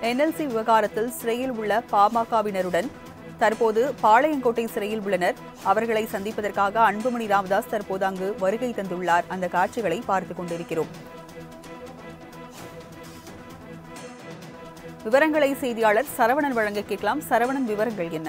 NLC விவகாரத்தில் சிறையில் உள்ள பாமகவினருடன் தற்போது பாளையங்கோட்டை சிறையில் உள்ளனர் அவர்களை சந்திப்பதற்காக அன்புமணி ராமதாஸ் தற்போது அங்கு வருகை தந்துள்ளார் அந்த காட்சிகளை பார்த்துக் கொண்டிருக்கிறோம் விவரங்களை செய்தியாளர் சரவணன் வழங்க கேட்கலாம் சரவணன் விவரங்கள் என்ன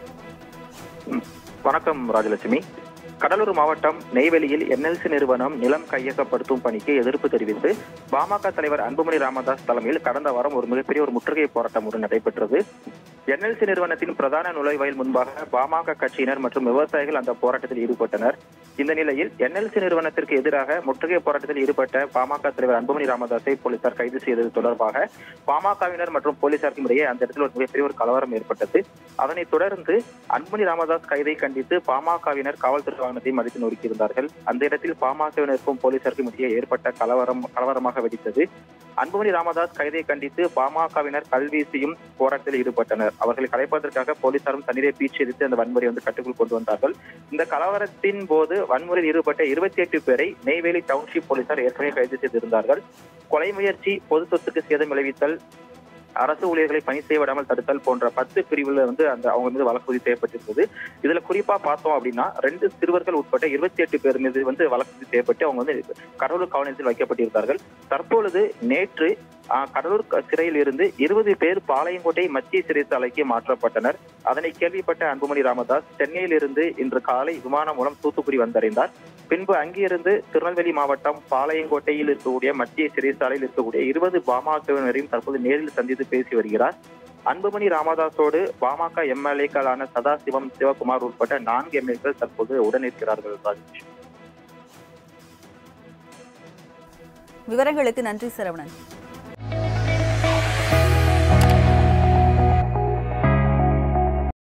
வணக்கம் ராஜலட்சுமி கடலூர் மாவட்டம் நெய்வேலியில் என்எல்சி நிறுவனம் நிலம் கையகப்படுத்தும் பணிக்கு எதிர்ப்பு தெரிவித்து பாமக தலைவர் அன்புமணி ராமதாஸ் தலைமையில் கடந்த வாரம் ஒரு மிகப்பெரிய ஒரு முற்றுகை போராட்டம் ஒன்று நடைபெற்றது என்எல்சி நிறுவனத்தின் பிரதான நுழைவாயில் முன்பாக பாமக கட்சியினர் மற்றும் விவசாயிகள் அந்த போராட்டத்தில் ஈடுபட்டனர் இந்த நிலையில் என்எல்சி நிறுவனத்திற்கு எதிராக முற்றுகை போராட்டத்தில் ஈடுபட்ட பாமக தலைவர் அன்புமணி ராமதாஸை போலீசார் கைது செய்தது தொடர்பாக பாமகவினர் மற்றும் போலீசாருக்கும் இடையே அந்த இடத்தில் ஒரு மிகப்பெரிய ஒரு கலவரம் ஏற்பட்டது அதனைத் தொடர்ந்து அன்புமணி ராமதாஸ் கைதை கண்டித்து பாமகவினர் காவல்துறை வாகனத்தை மடித்து நொறுக்கியிருந்தார்கள் அந்த இடத்தில் பாமகவினருக்கும் போலீசாருக்கும் இடையே ஏற்பட்ட கலவரம் கலவரமாக வெடித்தது அன்புமணி ராமதாஸ் கைதை கண்டித்து பாமகவினர் கல்வீசியும் போராட்டத்தில் ஈடுபட்டனர் அவர்களை கலைப்பதற்காக போலீசாரும் தண்ணீரை பீச்சி எதிர்த்து அந்த வன்முறை வந்து கட்டுக்குள் கொண்டு வந்தார்கள் இந்த கலவரத்தின் போது வன்முறையில் ஈடுபட்ட இருபத்தி எட்டு பேரை நெய்வேலி டவுன்ஷிப் போலீசார் ஏற்கனவே கைது செய்திருந்தார்கள் கொலை முயற்சி பொது சொத்துக்கு சேதம் விளைவித்தல் அரசு ஊழியர்களை பணி செய்ய விடாமல் தடுத்தல் போன்ற பத்து பிரிவுல வந்து அந்த அவங்க மீது வழக்கு பதிவு செய்யப்பட்டிருந்தது இதுல குறிப்பா பார்த்தோம் அப்படின்னா ரெண்டு சிறுவர்கள் உட்பட்ட இருபத்தி எட்டு பேர் மீது வந்து வழக்கு பதிவு செய்யப்பட்டு அவங்க வந்து கடலூர் காவல் நிலையத்தில் வைக்கப்பட்டிருந்தார்கள் தற்பொழுது நேற்று ஆஹ், கடலூர் க- சிறையில் இருந்து இருபது பேர் பாளையங்கோட்டை மத்திய சிறைச்சாலைக்கு மாற்றப்பட்டனர் அதனை கேள்விப்பட்ட அன்புமணி ராமதாஸ் சென்னையில் இருந்து இன்று காலை விமானம் மூலம் தூத்துக்குடி வந்தடைந்தார் பின்பு அங்கிருந்து திருநெல்வேலி மாவட்டம் பாளையங்கோட்டையில் இருக்கக்கூடிய மத்திய சிறைச்சாலையில் இருக்கக்கூடிய இருபது பாமகவினரையும் தற்போது நேரில் சந்தித்து பேசி வருகிறார் அன்புமணி ராமதாஸோடு பாமக எம்எல்ஏக்களான சதாசிவம் சிவகுமார் உட்பட்ட நான்கு எம்எல்ஏக்கள் தற்போது உடனிருக்கிறார்கள் ராஜேஷ் விவரங்களுக்கு நன்றி சரவணன்